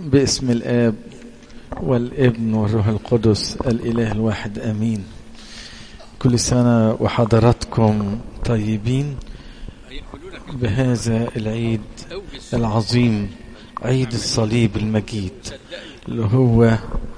باسم الآب والابن والروح القدس الإله الواحد أمين كل سنة وحضراتكم طيبين بهذا العيد العظيم عيد الصليب المجيد اللي هو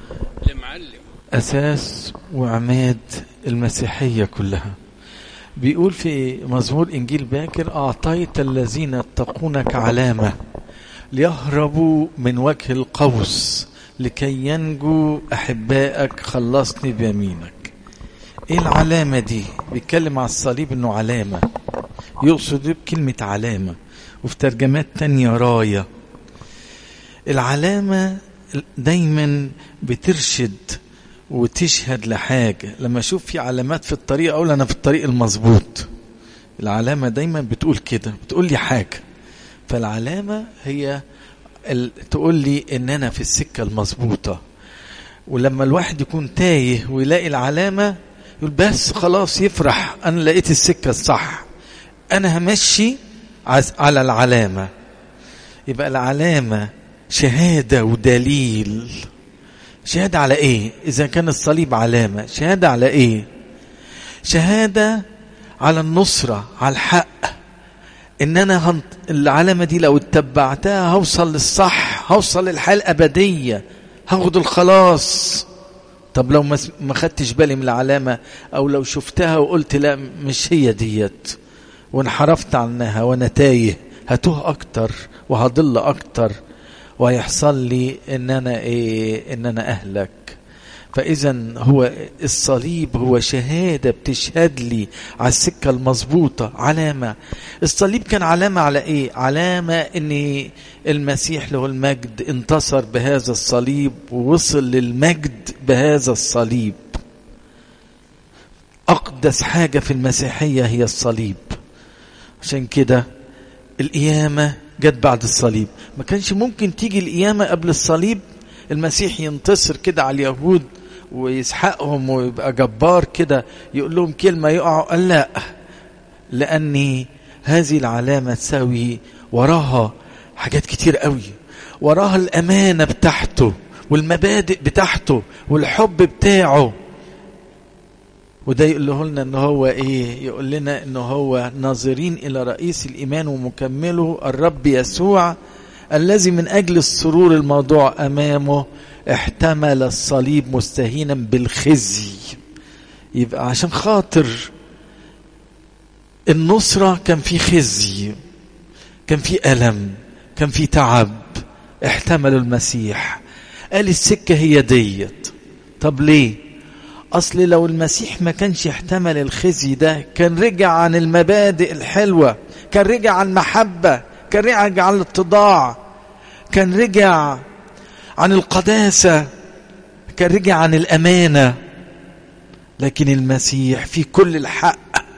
أساس وعماد المسيحية كلها بيقول في مزمور إنجيل باكر أعطيت الذين يتقونك علامة ليهربوا من وجه القوس لكي ينجو أحبائك خلصني بيمينك إيه العلامة دي بيتكلم على الصليب إنه علامة يقصد بكلمة علامة وفي ترجمات تانية راية العلامة دايما بترشد وتشهد لحاجة لما أشوف في علامات في الطريق أقول أنا في الطريق المظبوط العلامة دايما بتقول كده بتقول لي حاجة فالعلامة هي ال... تقول لي إن أنا في السكة المظبوطة ولما الواحد يكون تايه ويلاقي العلامة يقول بس خلاص يفرح أنا لقيت السكة الصح أنا همشي على العلامة يبقى العلامة شهادة ودليل شهادة على ايه اذا كان الصليب علامة شهادة على ايه شهادة على النصرة على الحق ان انا هنط... العلامة دي لو اتبعتها هوصل للصح هوصل للحياة الابدية هاخد الخلاص طب لو ما خدتش بالي من العلامة او لو شفتها وقلت لا مش هي ديت وانحرفت عنها وانا تايه هتوه اكتر وهضل اكتر ويحصل لي ان انا ايه ان انا اهلك فاذا هو الصليب هو شهاده بتشهد لي على السكه المظبوطه علامه الصليب كان علامه على ايه علامه ان المسيح له المجد انتصر بهذا الصليب ووصل للمجد بهذا الصليب اقدس حاجه في المسيحيه هي الصليب عشان كده القيامه جت بعد الصليب ما كانش ممكن تيجي القيامة قبل الصليب المسيح ينتصر كده على اليهود ويسحقهم ويبقى جبار كده يقول لهم كلمة يقعوا قال لا لأني هذه العلامة تساوي وراها حاجات كتير قوي وراها الأمانة بتاعته والمبادئ بتاعته والحب بتاعه وده يقول له لنا ان هو ايه يقول لنا ان هو ناظرين الى رئيس الايمان ومكمله الرب يسوع الذي من اجل السرور الموضوع امامه احتمل الصليب مستهينا بالخزي يبقى عشان خاطر النصرة كان في خزي كان في ألم كان في تعب احتملوا المسيح قال السكة هي ديت طب ليه أصل لو المسيح ما كانش يحتمل الخزي ده كان رجع عن المبادئ الحلوة كان رجع عن المحبة كان رجع عن الاتضاع كان رجع عن القداسة كان رجع عن الأمانة لكن المسيح في كل الحق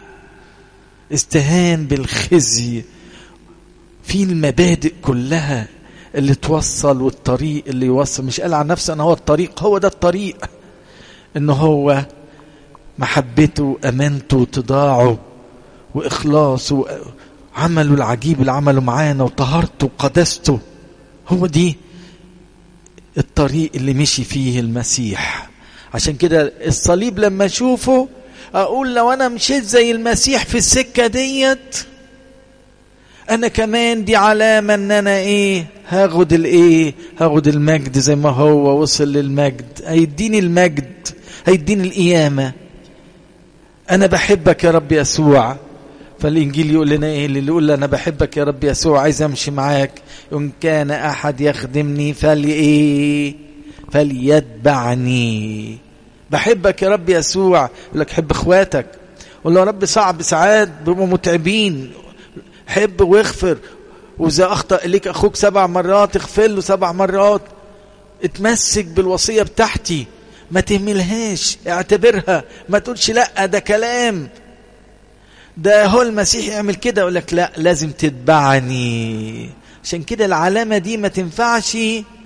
استهان بالخزي في المبادئ كلها اللي توصل والطريق اللي يوصل مش قال عن نفسه أنا هو الطريق هو ده الطريق ان هو محبته امانته وتضاعه واخلاصه وعمله العجيب اللي عمله معانا وطهارته وقداسته هو دي الطريق اللي مشي فيه المسيح عشان كده الصليب لما اشوفه اقول لو انا مشيت زي المسيح في السكه ديت انا كمان دي علامه ان انا ايه هاخد الايه هاخد المجد زي ما هو وصل للمجد هيديني المجد هيديني القيامه انا بحبك يا رب يسوع فالانجيل يقول لنا ايه اللي يقول انا بحبك يا رب يسوع عايز امشي معاك ان كان احد يخدمني فلي ايه فليتبعني بحبك يا رب يسوع يقول لك حب اخواتك قول له يا رب صعب ساعات بيبقوا متعبين حب واغفر واذا اخطا اليك اخوك سبع مرات اغفر له سبع مرات اتمسك بالوصيه بتاعتي ما تهملهاش اعتبرها ما تقولش لا ده كلام ده هو المسيح يعمل كده يقول لك لا لازم تتبعني عشان كده العلامه دي ما تنفعش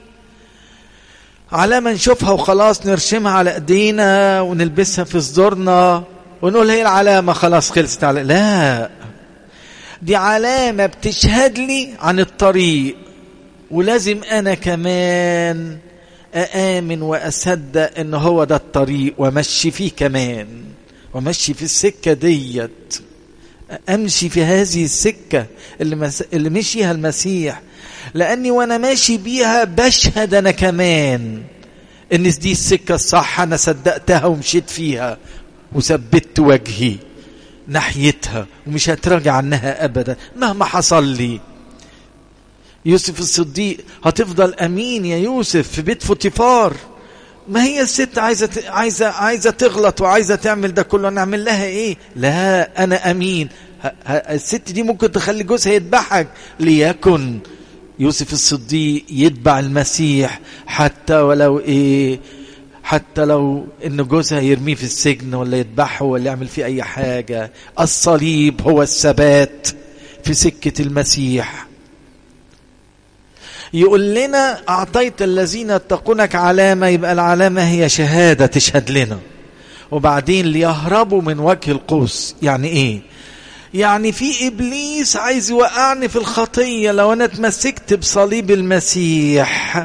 علامه نشوفها وخلاص نرشمها على ايدينا ونلبسها في صدورنا ونقول هي العلامه خلاص خلصت على لا دي علامة بتشهد لي عن الطريق ولازم انا كمان اامن واصدق ان هو ده الطريق وامشي فيه كمان وامشي في السكه ديت امشي في هذه السكه اللي, مس... اللي مشيها المسيح لاني وانا ماشي بيها بشهد انا كمان ان دي السكه الصح انا صدقتها ومشيت فيها وثبت وجهي ناحيتها ومش هتراجع عنها ابدا مهما حصل لي يوسف الصديق هتفضل امين يا يوسف في بيت فوتيفار ما هي الست عايزه عايزه عايزه تغلط وعايزه تعمل ده كله نعمل لها ايه لا انا امين الست دي ممكن تخلي جوزها يذبحك ليكن يوسف الصديق يتبع المسيح حتى ولو ايه حتى لو ان جوزها يرميه في السجن ولا يذبحه ولا يعمل فيه اي حاجه الصليب هو الثبات في سكه المسيح يقول لنا أعطيت الذين يتقونك علامة يبقى العلامة هي شهادة تشهد لنا وبعدين ليهربوا من وجه القوس يعني إيه يعني في إبليس عايز يوقعني في الخطية لو أنا اتمسكت بصليب المسيح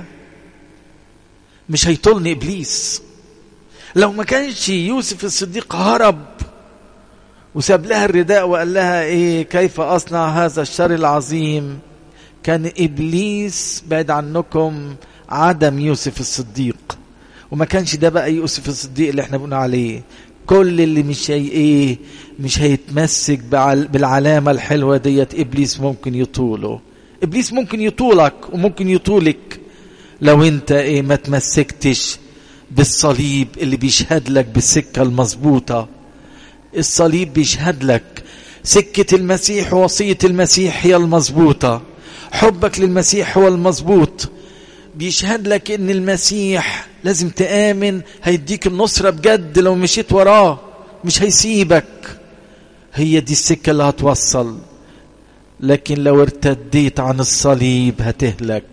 مش هيطولني إبليس لو ما كانش يوسف الصديق هرب وساب لها الرداء وقال لها إيه كيف أصنع هذا الشر العظيم كان ابليس بعد عنكم عدم يوسف الصديق وما كانش ده بقى يوسف الصديق اللي احنا بنقول عليه كل اللي مش هي ايه مش هيتمسك بالعلامه الحلوه ديت ابليس ممكن يطوله ابليس ممكن يطولك وممكن يطولك لو انت ايه ما تمسكتش بالصليب اللي بيشهد لك بالسكه المظبوطه الصليب بيشهد لك سكه المسيح ووصيه المسيح هي المظبوطه حبك للمسيح هو المظبوط بيشهد لك ان المسيح لازم تآمن هيديك النصرة بجد لو مشيت وراه مش هيسيبك هي دي السكة اللي هتوصل لكن لو ارتديت عن الصليب هتهلك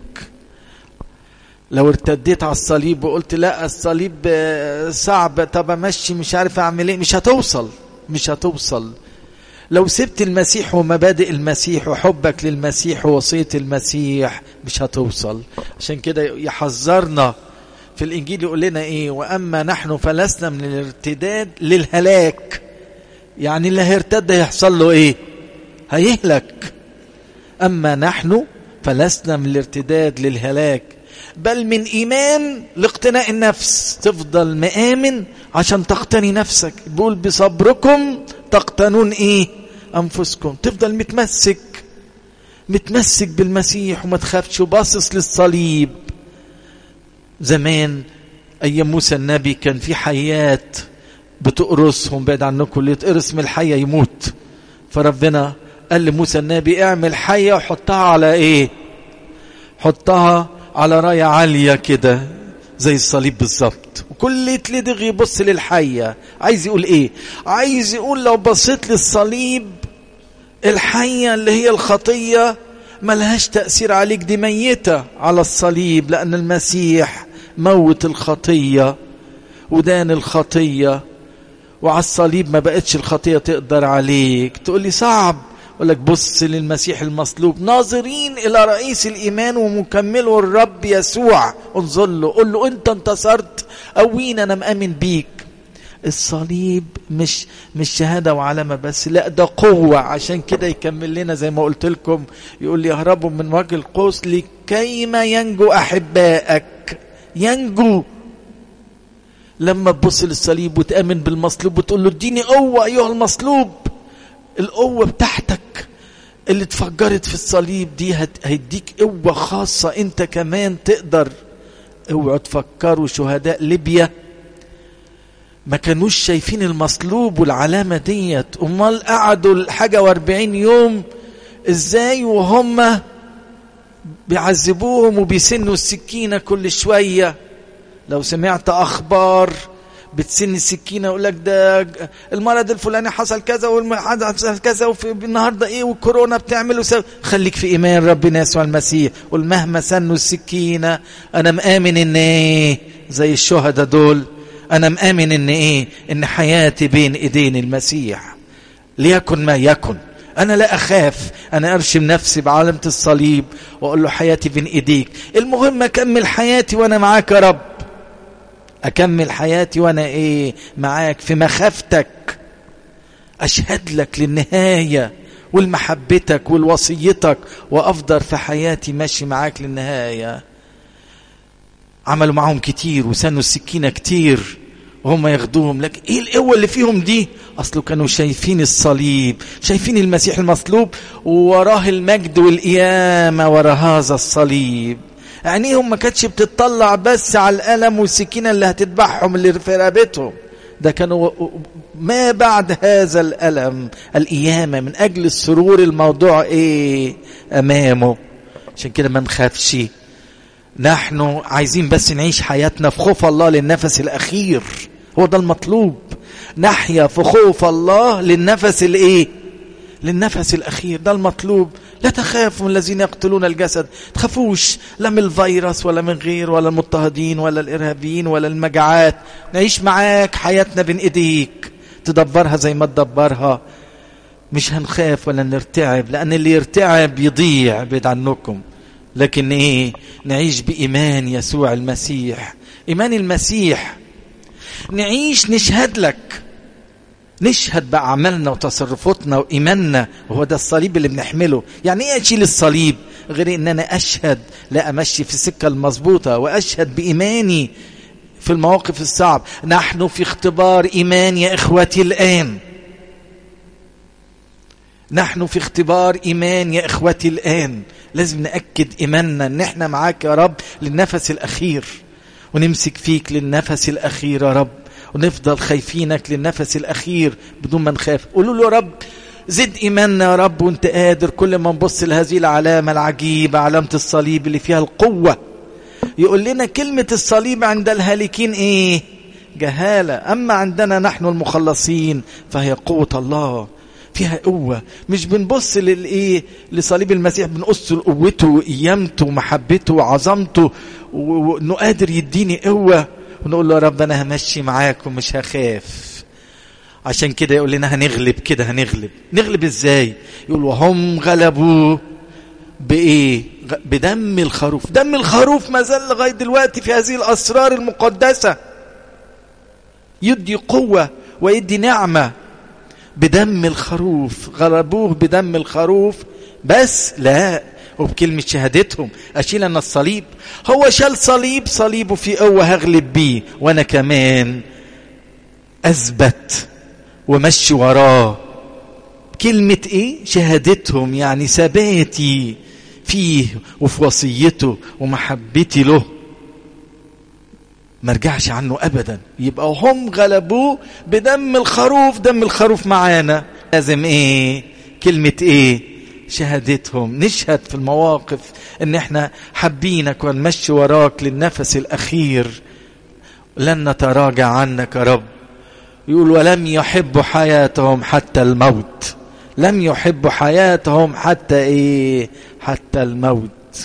لو ارتديت على الصليب وقلت لا الصليب صعب طب امشي مش عارف اعمل ايه مش هتوصل مش هتوصل لو سبت المسيح ومبادئ المسيح وحبك للمسيح ووصية المسيح مش هتوصل عشان كده يحذرنا في الإنجيل يقول لنا إيه وأما نحن فلسنا من الارتداد للهلاك يعني اللي هيرتد هيحصل له إيه هيهلك أما نحن فلسنا من الارتداد للهلاك بل من إيمان لاقتناء النفس تفضل مآمن عشان تقتني نفسك بيقول بصبركم تقتنون إيه أنفسكم تفضل متمسك متمسك بالمسيح وما تخافش وباصص للصليب زمان أيام موسى النبي كان في حيات بتقرصهم بعد عنكم اللي يتقرص من الحية يموت فربنا قال لموسى النبي اعمل حية وحطها على ايه حطها على راية عالية كده زي الصليب بالظبط وكل يتلدغ يبص للحية عايز يقول ايه عايز يقول لو بصيت للصليب الحية اللي هي الخطية ملهاش تأثير عليك دي ميتة على الصليب لأن المسيح موت الخطية ودان الخطية وعلى الصليب ما بقتش الخطية تقدر عليك تقول لي صعب أقول لك بص للمسيح المصلوب ناظرين إلى رئيس الإيمان ومكمله الرب يسوع انظر له قول له أنت انتصرت قوين أنا مأمن بيك الصليب مش مش شهادة وعلامة بس لا ده قوة عشان كده يكمل لنا زي ما قلت لكم يقول لي يهربوا من وجه القوس لكيما ينجو أحبائك ينجو لما تبص للصليب وتآمن بالمصلوب وتقول له اديني قوة أيها المصلوب القوة بتاعتك اللي اتفجرت في الصليب دي هيديك قوة خاصة انت كمان تقدر اوعوا تفكروا شهداء ليبيا ما كانوش شايفين المصلوب والعلامة ديت امال قعدوا الحاجة واربعين يوم ازاي وهم بيعذبوهم وبيسنوا السكينة كل شوية لو سمعت اخبار بتسن السكينه يقول لك ده المرض الفلاني حصل كذا والمرض حصل كذا وفي النهارده ايه والكورونا بتعمل وسوي خليك في ايمان ربنا يسوع المسيح قول مهما سنوا السكينه انا مآمن ان ايه زي الشهداء دول انا مآمن ان ايه ان حياتي بين ايدين المسيح ليكن ما يكن انا لا اخاف انا ارشم نفسي بعلامة الصليب واقول له حياتي بين ايديك المهم اكمل حياتي وانا معاك يا رب اكمل حياتي وانا ايه معاك في مخافتك اشهد لك للنهايه والمحبتك والوصيتك وافضل في حياتي ماشي معاك للنهايه عملوا معهم كتير وسنوا السكينه كتير وهم ياخدوهم لكن ايه القوه اللي فيهم دي اصله كانوا شايفين الصليب شايفين المسيح المصلوب ووراه المجد والقيامه ورا هذا الصليب عينيهم ما كانتش بتطلع بس على الالم والسكينه اللي هتذبحهم اللي في رقبتهم ده كانوا ما بعد هذا الألم القيامة من أجل السرور الموضوع إيه أمامه عشان كده ما نخافش نحن عايزين بس نعيش حياتنا في خوف الله للنفس الأخير هو ده المطلوب نحيا في خوف الله للنفس الإيه للنفس الأخير ده المطلوب لا تخافوا من الذين يقتلون الجسد تخافوش لا من الفيروس ولا من غير ولا المضطهدين ولا الإرهابيين ولا المجاعات نعيش معاك حياتنا بين إيديك تدبرها زي ما تدبرها مش هنخاف ولا نرتعب لأن اللي يرتعب يضيع بعيد عنكم لكن إيه نعيش بإيمان يسوع المسيح إيمان المسيح نعيش نشهد لك نشهد بأعمالنا وتصرفاتنا وإيماننا وهو ده الصليب اللي بنحمله يعني إيه أشيل الصليب غير إن أنا أشهد لا أمشي في السكة المظبوطة وأشهد بإيماني في المواقف الصعب نحن في اختبار إيمان يا إخوتي الآن نحن في اختبار إيمان يا إخوتي الآن لازم نأكد إيماننا إن إحنا معاك يا رب للنفس الأخير ونمسك فيك للنفس الأخير يا رب ونفضل خايفينك للنفس الأخير بدون ما نخاف قولوا له يا رب زد إيماننا يا رب وانت قادر كل ما نبص لهذه العلامة العجيبة علامة الصليب اللي فيها القوة يقول لنا كلمة الصليب عند الهالكين ايه جهالة أما عندنا نحن المخلصين فهي قوة الله فيها قوة مش بنبص للإيه لصليب المسيح بنقص لقوته وقيامته ومحبته وعظمته وإنه قادر يديني قوة ونقول له يا رب أنا همشي معاك ومش هخاف عشان كده يقول لنا هنغلب كده هنغلب نغلب ازاي يقول وهم غلبوه بايه بدم الخروف دم الخروف ما زال لغايه دلوقتي في هذه الاسرار المقدسه يدي قوه ويدي نعمه بدم الخروف غلبوه بدم الخروف بس لا وبكلمة شهادتهم أشيل أنا الصليب هو شال صليب صليبه في قوة هغلب بيه وأنا كمان أثبت ومشي وراه كلمة ايه شهادتهم يعني ثباتي فيه وفي وصيته ومحبتي له ما رجعش عنه ابدا يبقى هم غلبوه بدم الخروف دم الخروف معانا لازم ايه كلمة ايه شهادتهم نشهد في المواقف ان احنا حابينك ونمشي وراك للنفس الاخير لن نتراجع عنك يا رب يقول ولم يحبوا حياتهم حتى الموت لم يحبوا حياتهم حتى ايه حتى الموت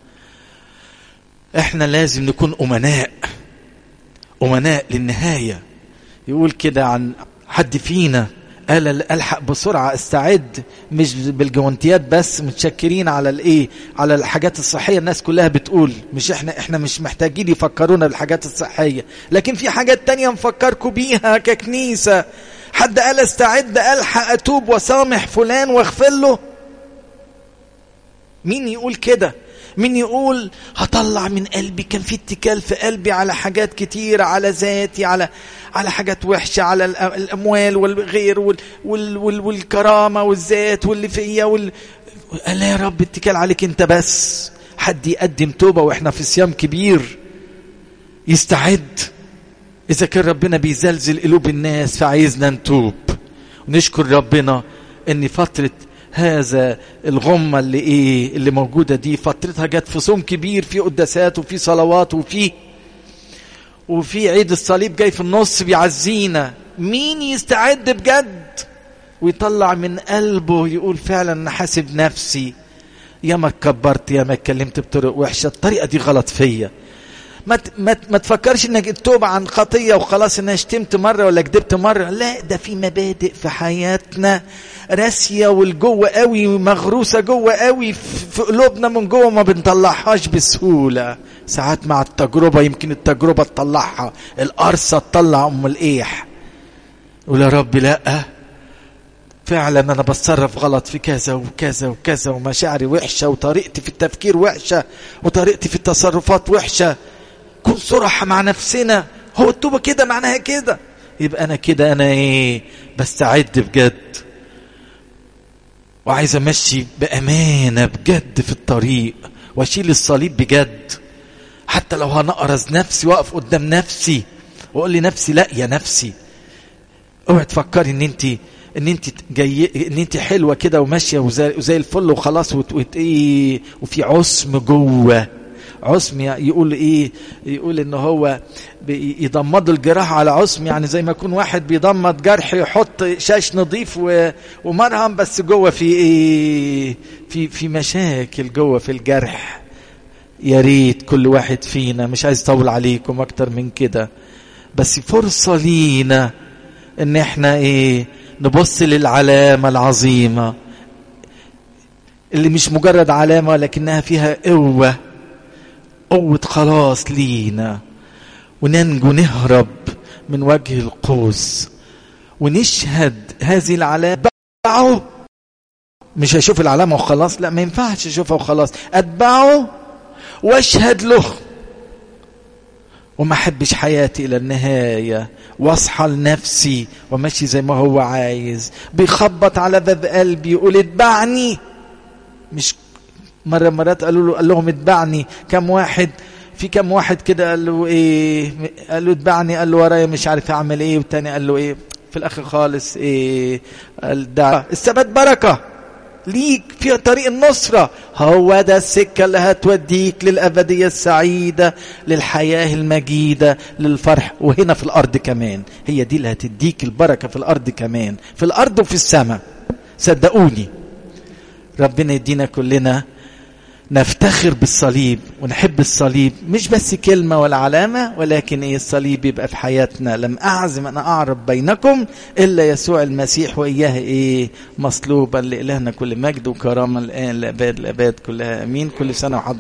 احنا لازم نكون امناء امناء للنهايه يقول كده عن حد فينا قال الحق بسرعه استعد مش بالجوانتيات بس متشكرين على الايه على الحاجات الصحيه الناس كلها بتقول مش احنا احنا مش محتاجين يفكرونا بالحاجات الصحيه لكن في حاجات تانية نفكركم بيها ككنيسه حد قال استعد الحق اتوب وسامح فلان واغفر له مين يقول كده مين يقول هطلع من قلبي كان في اتكال في قلبي على حاجات كتيرة على ذاتي على على حاجات وحشة على الأموال والغير وال وال وال والكرامة والذات واللي فيا وال لا يا رب اتكال عليك انت بس حد يقدم توبة واحنا في صيام كبير يستعد إذا كان ربنا بيزلزل قلوب الناس فعايزنا نتوب ونشكر ربنا ان فترة هذا الغمة اللي ايه اللي موجودة دي فترتها جت في صوم كبير في قداسات وفي صلوات وفي وفي عيد الصليب جاي في النص بيعزينا مين يستعد بجد ويطلع من قلبه يقول فعلا انا حاسب نفسي يا ما اتكبرت يا ما اتكلمت بطرق وحشة الطريقة دي غلط فيا ما ما ما تفكرش انك التوبه عن خطيه وخلاص انا شتمت مره ولا كدبت مره لا ده في مبادئ في حياتنا راسيه والجوه قوي مغروسه جوه قوي في قلوبنا من جوه ما بنطلعهاش بسهوله ساعات مع التجربه يمكن التجربه تطلعها القرصه تطلع ام الايح يقول يا رب لا فعلا انا بتصرف غلط في كذا وكذا وكذا ومشاعري وحشه وطريقتي في التفكير وحشه وطريقتي في التصرفات وحشه كن صراحه مع نفسنا هو التوبه كده معناها كده يبقى انا كده انا ايه بستعد بجد وعايز امشي بامانه بجد في الطريق واشيل الصليب بجد حتى لو هنقرز نفسي واقف قدام نفسي واقول لنفسي لا يا نفسي اوعي تفكري ان انت ان انت جاي ان انت حلوه كده وماشيه وزي, وزي الفل وخلاص وت... وت... ايه وفي عصم جوه عصم يقول ايه يقول ان هو يضمدوا الجراح على عصم يعني زي ما يكون واحد بيضمد جرح يحط شاش نظيف و... ومرهم بس جوه في ايه في في مشاكل جوه في الجرح يا ريت كل واحد فينا مش عايز اطول عليكم اكتر من كده بس فرصه لينا ان احنا ايه نبص للعلامة العظيمة اللي مش مجرد علامة لكنها فيها قوة قوة خلاص لينا وننجو نهرب من وجه القوس ونشهد هذه العلامة أتبعه مش هشوف العلامة وخلاص لا ما ينفعش اشوفها وخلاص أتبعه واشهد له وما احبش حياتي الى النهايه واصحى لنفسي وماشي زي ما هو عايز بيخبط على باب قلبي يقول اتبعني مش مره مرات قالوا له قال لهم اتبعني كم واحد في كم واحد كده قال له ايه قال له اتبعني قال له ورايا مش عارف اعمل ايه والتاني قال له ايه في الاخر خالص ايه قال ده الثبات بركه ليك في طريق النصرة هو ده السكة اللي هتوديك للأبدية السعيدة للحياة المجيدة للفرح وهنا في الأرض كمان هي دي اللي هتديك البركة في الأرض كمان في الأرض وفي السماء صدقوني ربنا يدينا كلنا نفتخر بالصليب ونحب الصليب مش بس كلمة ولا علامة ولكن ايه الصليب يبقى في حياتنا لم أعزم أن أعرف بينكم إلا يسوع المسيح وإياه ايه مصلوبا لإلهنا كل مجد وكرامة الآن لأباد الأباد كلها أمين كل سنة وحضر